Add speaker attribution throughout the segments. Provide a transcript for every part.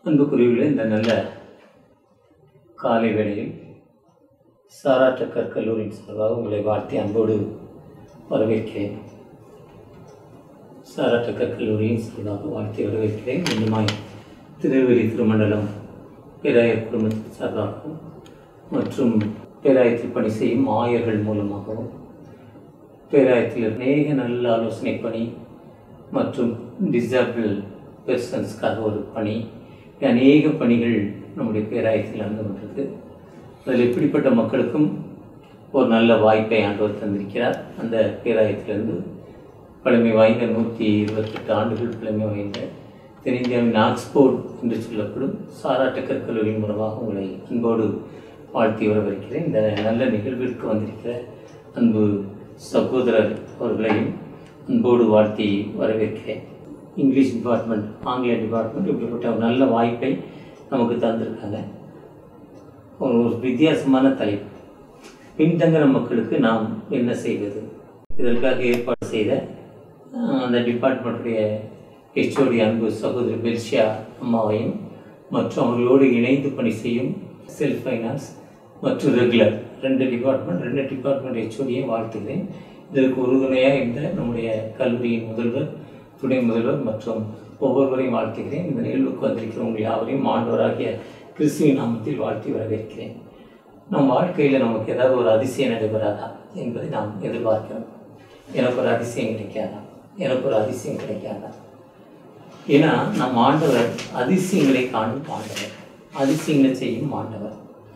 Speaker 1: அன்புக்குரியவர்களே இந்த நல்ல காலை வேளையில் சாரா டக்கர் கல்லூரியின் சார்பாக உங்களை வாழ்த்தி அன்போடு வரவேற்கிறேன் சாரா டக்கர் கல்லூரியின் சார்பாக வாழ்த்தி வரவேற்கிறேன் இன்னுமாய் திருநெல்வேலி திருமண்டலம் பேராயர் குடும்பத்தின் சார்பாகவும் மற்றும் பேராயத்தில் பணி செய்யும் ஆயர்கள் மூலமாகவும் பேராயத்தில் அநேக நல்ல ஆலோசனை பணி மற்றும் டிசபிள் பெர்சன்ஸ்க்காக ஒரு பணி அநேக பணிகள் நம்முடைய பேராயத்தில் நடந்து கொண்டிருக்கு அதில் இப்படிப்பட்ட மக்களுக்கும் ஒரு நல்ல வாய்ப்பை ஆண்டவர் தந்திருக்கிறார் அந்த பேராயத்திலிருந்து பழமை வாய்ந்த நூற்றி இருபத்தெட்டு ஆண்டுகள் பழமை வாய்ந்த தென்னிந்தியாவின் ஆக்ஸ்போர்ட் என்று சொல்லப்படும் சாரா டக்கர் கல்லூரியின் மூலமாக உங்களை அன்போடு வாழ்த்தி வரவேற்கிறேன் இந்த நல்ல நிகழ்விற்கு வந்திருக்கிற அன்பு சகோதரர் அவர்களையும் அன்போடு வாழ்த்தி வரவேற்கிறேன் இங்கிலீஷ் டிபார்ட்மெண்ட் ஆங்கில டிபார்ட்மெண்ட் இப்படிப்பட்ட ஒரு நல்ல வாய்ப்பை நமக்கு தந்திருக்காங்க ஒரு ஒரு வித்தியாசமான தலைப்பு பின்தங்கிற மக்களுக்கு நாம் என்ன செய்வது இதற்காக ஏற்பாடு செய்த அஹ், அந்த டிபார்ட்மெண்ட்டுடைய ஹெச்ஓடி அன்பு சகோதரி பெல்ஷியா அம்மாவையும் மற்றும் அவர்களோடு இணைந்து பணி செய்யும் செல்ஃப் ஃபைனான்ஸ் மற்றும் ரெகுலர் ரெண்டு டிபார்ட்மெண்ட் ரெண்டு டிபார்ட்மெண்ட் ஹெச்ஓடியும் வாழ்த்துகிறேன் இதற்கு உறுதுணையாக இருந்த நம்முடைய கல்லூரியின் முதல்வர் துணை முதல்வர் மற்றும் ஒவ்வொருவரையும் வாழ்த்துகிறேன் இந்த நிகழ்வுக்கு வந்திருக்கிற உங்கள் யாவரையும் ஆண்டவராகிய கிறிஸ்துவின் நாமத்தில் வாழ்த்தி வரவேற்கிறேன் நம் வாழ்க்கையில் நமக்கு ஏதாவது ஒரு அதிசயம் நடைபெறாதா என்பதை நாம் எதிர்பார்க்கிறோம் எனக்கு ஒரு அதிசயம் கிடைக்காதா எனக்கு ஒரு அதிசயம் கிடைக்காதா ஏன்னா நம் ஆண்டவர் அதிசயங்களை காணும் ஆண்டவர் அதிசயங்களை செய்யும் ஆண்டவர்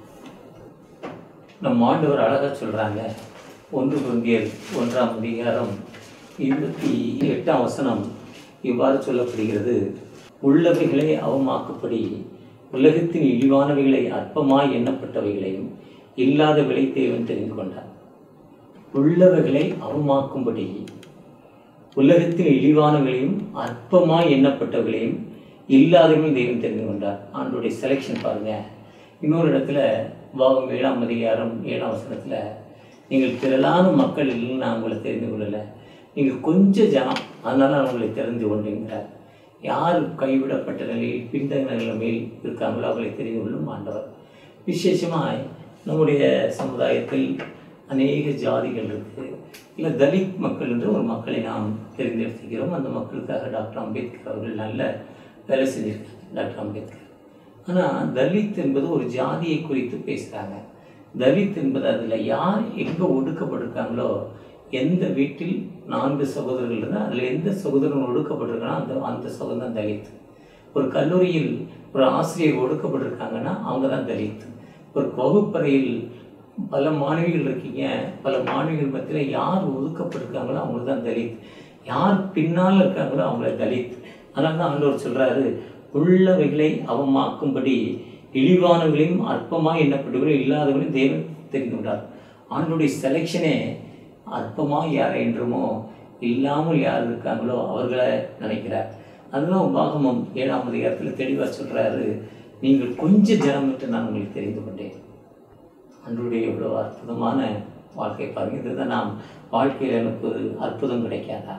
Speaker 1: நம் ஆண்டவர் அழகா சொல்றாங்க ஒன்று குருந்தியர் ஒன்றாம் அதிகாரம் இருபத்தி எட்டாம் வசனம் இவ்வாறு சொல்லப்படுகிறது உள்ளவைகளை அவமாக்கும்படி உலகத்தின் இழிவானவைகளை அற்பமாய் எண்ணப்பட்டவைகளையும் இல்லாதவைகளை தேவன் தெரிந்து கொண்டார் உள்ளவைகளை அவமாக்கும்படி உலகத்தின் இழிவானவர்களையும் அற்பமாய் எண்ணப்பட்டவர்களையும் இல்லாதவர்களையும் தெய்வம் தெரிந்து கொண்டார் ஆண்டோடைய செலெக்ஷன் பாருங்க இன்னொரு இடத்துல பாகம் ஏழாம் அதிகாரம் ஏழாம் வசனத்தில் நீங்கள் திரளான மக்கள் இல்லைன்னு நான் உங்களை தெரிந்து கொள்ளலை நீங்கள் கொஞ்சம் ஜனம் அதனால நான் உங்களை தெரிந்து கொண்டேங்கிறார் யார் கைவிடப்பட்ட நிலையில் பின்தங்கின நிலைமையில் இருக்காங்களோ அவர்களை தெரிந்து கொள்ளும் ஆண்டவர் விசேஷமாய் நம்முடைய சமுதாயத்தில் அநேக ஜாதிகள் இருக்குது இல்லை தலித் மக்கள் என்று ஒரு மக்களை நாம் தெரிந்தெடுத்துக்கிறோம் அந்த மக்களுக்காக டாக்டர் அம்பேத்கர் அவர்கள் நல்ல வேலை செஞ்சிருக்காங்க டாக்டர் அம்பேத்கர் ஆனால் தலித் என்பது ஒரு ஜாதியை குறித்து பேசுகிறாங்க தலித் என்பது அதில் யார் எங்கே ஒடுக்கப்பட்டிருக்காங்களோ எந்த வீட்டில் நான்கு சகோதரர்கள் இருந்தால் அதில் எந்த சகோதரன் ஒடுக்கப்பட்டிருக்கானோ அந்த அந்த சகோதரன் தான் தலித் ஒரு கல்லூரியில் ஒரு ஆசிரியர் ஒடுக்கப்பட்டிருக்காங்கன்னா அவங்க தான் தலித் ஒரு வகுப்பறையில் பல மாணவிகள் இருக்கீங்க பல மாணவிகள் மத்தியில் யார் ஒதுக்கப்பட்டிருக்காங்களோ அவங்க தான் தலித் யார் பின்னால் இருக்காங்களோ அவங்கள தலித் அதனால தான் ஆண்டவர் சொல்கிறாரு உள்ளவைகளை அவமாக்கும்படி இழிவானவர்களையும் அற்பமாக எண்ணப்பட்டவர்களும் இல்லாதவர்களையும் தேவன் தெரிந்து கொண்டார் ஆண்டுடைய செலெக்ஷனே அற்பமாக யாரை என்றுமோ இல்லாமல் யார் இருக்காங்களோ அவர்களை நினைக்கிறார் அதுதான் உபாகமம் ஏழாம் அதிகாரத்தில் தெளிவாக சொல்கிறாரு நீங்கள் கொஞ்சம் ஜனம் விட்டு நான் உங்களுக்கு தெரிந்து கொண்டேன் அன்றுடைய எவ்வளோ அற்புதமான வாழ்க்கை பாருங்க இதுதான் நாம் வாழ்க்கையில் எனக்கு ஒரு அற்புதம் கிடைக்காதா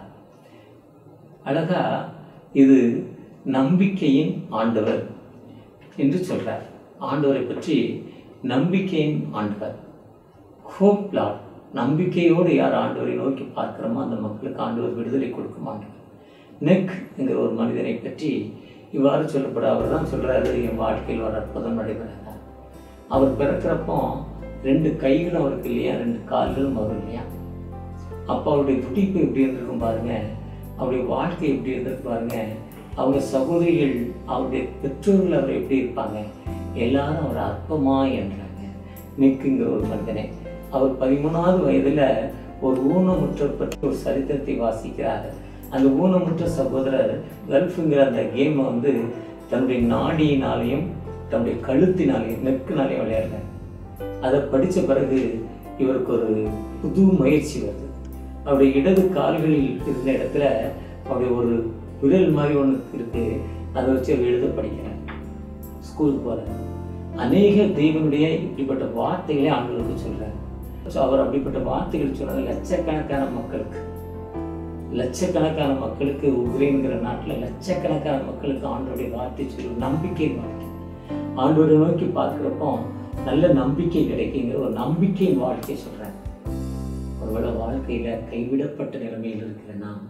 Speaker 1: அழகா இது நம்பிக்கையின் ஆண்டவர் என்று சொல்றார் ஆண்டவரை பற்றி நம்பிக்கையின் ஆண்டவர் ஹோப் லாட் நம்பிக்கையோடு யார் ஆண்டவரை நோக்கி பார்க்கிறோமோ அந்த மக்களுக்கு ஆண்டவர் விடுதலை கொடுக்கும் ஆண்டவர் நெக் என்கிற ஒரு மனிதனை பற்றி இவ்வாறு சொல்லப்பட அவர் தான் சொல்றாரு என் வாழ்க்கையில் ஒரு அற்புதம் நடைபெறாதா அவர் பிறக்கிறப்போ ரெண்டு கைகளும் அவருக்கு இல்லையா ரெண்டு கால்களும் அவர் இல்லையா அப்போ அவருடைய துடிப்பு எப்படி இருந்திருக்கும் பாருங்க அவருடைய வாழ்க்கை எப்படி இருந்திருக்கு பாருங்க அவங்க சகோதரிகள் அவருடைய பெற்றோர்கள் அவர் எப்படி இருப்பாங்க எல்லாரும் அவர் அற்பமா என்றாங்க நிற்குங்கிற ஒரு மனிதனை அவர் பதிமூணாவது வயதுல ஒரு ஊனமுற்றோர் பற்றி ஒரு சரித்திரத்தை வாசிக்கிறார் அந்த ஊனமுற்ற சகோதரர் கல்ஃபுங்கிற அந்த கேமை வந்து தன்னுடைய நாடியினாலையும் தன்னுடைய கழுத்தினாலையும் நெக்குனாலையும் விளையாடுறார் அதை படித்த பிறகு இவருக்கு ஒரு புது முயற்சி வருது அவருடைய இடது கால்களில் இருந்த இடத்துல அவருடைய ஒரு விரல் மாதிரி ஒன்று இருக்கு அதை வச்சு அவர் எழுத படிக்கிறார் ஸ்கூலுக்கு போகிறார் அநேக தெய்வனுடைய இப்படிப்பட்ட வார்த்தைகளை ஆண்டவருக்கு சொல்கிறார் ஸோ அவர் அப்படிப்பட்ட வார்த்தைகள் சொன்னது லட்சக்கணக்கான மக்களுக்கு லட்சக்கணக்கான மக்களுக்கு உக்ரைன்கிற நாட்டில் லட்சக்கணக்கான மக்களுக்கு ஆண்டோடைய வார்த்தை சொல்லி நம்பிக்கை வாழ்க்கை ஆண்டோரை நோக்கி பார்க்குறப்போ நல்ல நம்பிக்கை கிடைக்குங்கிற ஒரு நம்பிக்கையின் வாழ்க்கை சொல்கிறாங்க ஒருவேளை வாழ்க்கையில் கைவிடப்பட்ட நிலைமையில் இருக்கிற நாம்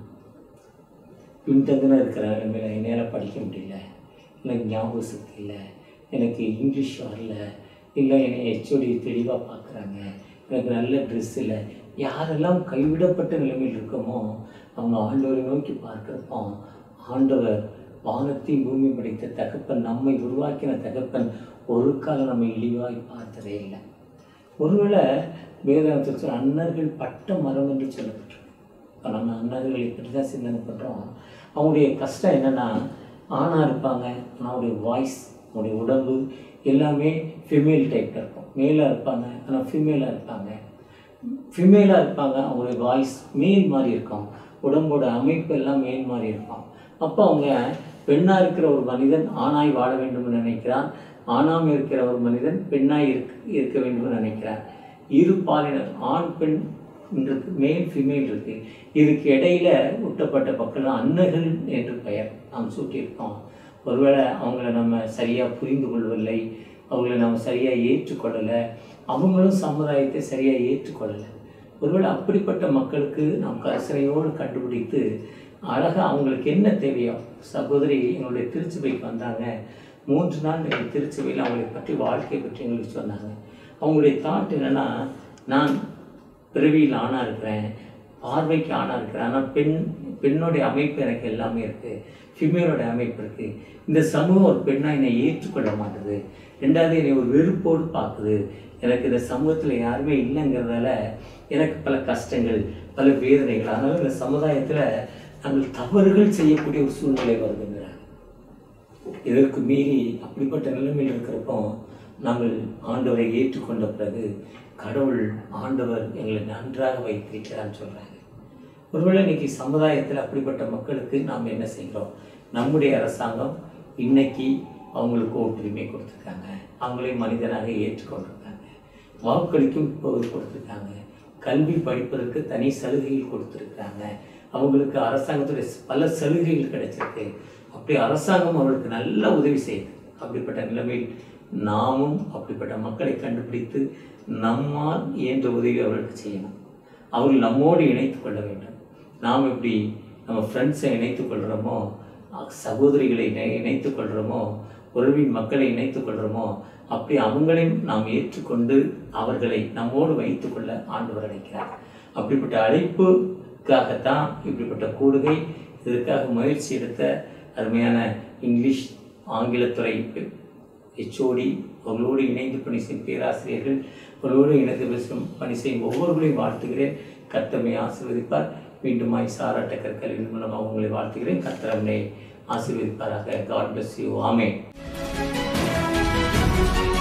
Speaker 1: பின்தங்கின இருக்கிற நிலைமையில் என்னால் படிக்க முடியல எனக்கு ஞாபக சக்தி இல்லை எனக்கு இங்கிலீஷ் வரல இல்லை என்னை ஹெச்ஓடி தெளிவாக பார்க்குறாங்க எனக்கு நல்ல ட்ரெஸ் இல்லை யாரெல்லாம் கைவிடப்பட்ட நிலைமையில் இருக்கோமோ அவங்க ஆண்டவரை நோக்கி பார்க்குறப்போ ஆண்டவர் வானத்தையும் பூமி படைத்த தகப்பன் நம்மை உருவாக்கின தகப்பன் ஒரு காலம் நம்ம இழிவாய் பார்த்ததே இல்லை ஒருவேளை வேதாந்தத்தில் சொல்ல அன்னர்கள் பட்ட மரம் என்று சொல்லப்பட்டிருக்கு இப்போ நம்ம அன்னர்களை இப்படி தான் சிந்தனை பண்ணுறோம் அவங்களுடைய கஷ்டம் என்னென்னா ஆணாக இருப்பாங்க ஆனால் அவங்களுடைய வாய்ஸ் அவங்களுடைய உடம்பு எல்லாமே ஃபீமேல் டைப்பில் இருக்கும் மேலாக இருப்பாங்க ஆனால் ஃபீமேலாக இருப்பாங்க ஃபீமேலாக இருப்பாங்க அவங்களுடைய வாய்ஸ் மேல் மாதிரி இருக்கும் உடம்போட அமைப்பு எல்லாம் மேல் மாதிரி இருக்கும் அப்போ அவங்க பெண்ணாக இருக்கிற ஒரு மனிதன் ஆணாய் வாழ வேண்டும்னு நினைக்கிறான் ஆணாம் இருக்கிற ஒரு மனிதன் பெண்ணாய் இருக்க இருக்க வேண்டும்னு நினைக்கிறார் இரு பாலினர் ஆண் பெண் இருக்கு மேல் ஃபீமேல் இருக்கு இதுக்கு இடையில ஊட்டப்பட்ட மக்கள் அன்னர்கள் என்று பெயர் நாம் சூட்டியிருக்கோம் ஒருவேளை அவங்கள நம்ம சரியாக புரிந்து கொள்ளவில்லை அவங்கள நம்ம சரியாக ஏற்றுக்கொள்ளலை அவங்களும் சமுதாயத்தை சரியாக ஏற்றுக்கொள்ளலை ஒருவேளை அப்படிப்பட்ட மக்களுக்கு நாம் கரிசனையோடு கண்டுபிடித்து அழகாக அவங்களுக்கு என்ன தேவையோ சகோதரி எங்களுடைய திருச்சபைக்கு வந்தாங்க மூன்று நாள் எங்கள் திருச்சபையில் அவங்களை பற்றி வாழ்க்கையை பற்றி எங்களுக்கு சொன்னாங்க அவங்களுடைய தாட் என்னென்னா நான் பிறவியில் ஆணாக இருக்கிறேன் பார்வைக்கு ஆணாக இருக்கிறேன் ஆனால் பெண் பெண்ணுடைய அமைப்பு எனக்கு எல்லாமே இருக்குது ஃபிமேலோட அமைப்பு இருக்குது இந்த சமூகம் ஒரு பெண்ணாக என்னை ஏற்றுக்கொள்ள மாட்டுது ரெண்டாவது என்னை ஒரு வெறுப்போடு பார்க்குது எனக்கு இந்த சமூகத்தில் யாருமே இல்லைங்கிறதால எனக்கு பல கஷ்டங்கள் பல வேதனைகள் அதனால் இந்த சமுதாயத்தில் நாங்கள் தவறுகள் செய்யக்கூடிய ஒரு சூழ்நிலை வருதுங்கிறாங்க இதற்கு மீறி அப்படிப்பட்ட நிலைமையில் இருக்கிறப்போ நாங்கள் ஆண்டவரை ஏற்றுக்கொண்ட பிறகு கடவுள் ஆண்டவர் எங்களை நன்றாக வைத்திருக்கிறான்னு சொல்கிறாங்க ஒருவேளை இன்னைக்கு சமுதாயத்தில் அப்படிப்பட்ட மக்களுக்கு நாம் என்ன செய்கிறோம் நம்முடைய அரசாங்கம் இன்னைக்கு அவங்களுக்கு ஓட்டுரிமை கொடுத்துருக்காங்க அவங்களே மனிதனாக ஏற்றுக்கொண்டிருக்காங்க வாக்களிக்கும் இப்போது கொடுத்துருக்காங்க கல்வி படிப்பதற்கு தனி சலுகைகள் கொடுத்துருக்காங்க அவங்களுக்கு அரசாங்கத்துடைய பல சலுகைகள் கிடைச்சிருக்கு அப்படி அரசாங்கம் அவர்களுக்கு நல்ல உதவி செய்யுது அப்படிப்பட்ட நிலைமையில் நாமும் அப்படிப்பட்ட மக்களை கண்டுபிடித்து நம்மால் இயன்ற உதவி அவர்களுக்கு செய்யணும் அவர்கள் நம்மோடு இணைத்துக் கொள்ள வேண்டும் நாம் எப்படி நம்ம ஃப்ரெண்ட்ஸை இணைத்துக் கொள்கிறோமோ சகோதரிகளை இணை இணைத்துக் கொள்கிறோமோ உறவின் மக்களை இணைத்துக் கொள்கிறோமோ அப்படி அவங்களையும் நாம் ஏற்றுக்கொண்டு அவர்களை நம்மோடு வைத்துக்கொள்ள ஆண்டவர் அழைக்கிறார் அப்படிப்பட்ட அழைப்புக்காகத்தான் இப்படிப்பட்ட கூடுகை இதற்காக முயற்சி எடுத்த அருமையான இங்கிலீஷ் ஆங்கிலத்துறை ஹெச்ஓடி அவர்களோடு இணைந்து பணி செய்யும் பேராசிரியர்கள் அவர்களோடு இணைந்து பேசும் பணி செய்யும் ஒவ்வொருவரையும் வாழ்த்துகிறேன் கர்த்தமை ஆசீர்வதிப்பார் மீண்டுமாய் சாராட்ட கற்களின் மூலம் அவங்களை வாழ்த்துகிறேன் கர்த்தரம்னை ஆசீர்வதிப்பாராக காட் பிளஸ் யூ ஆமே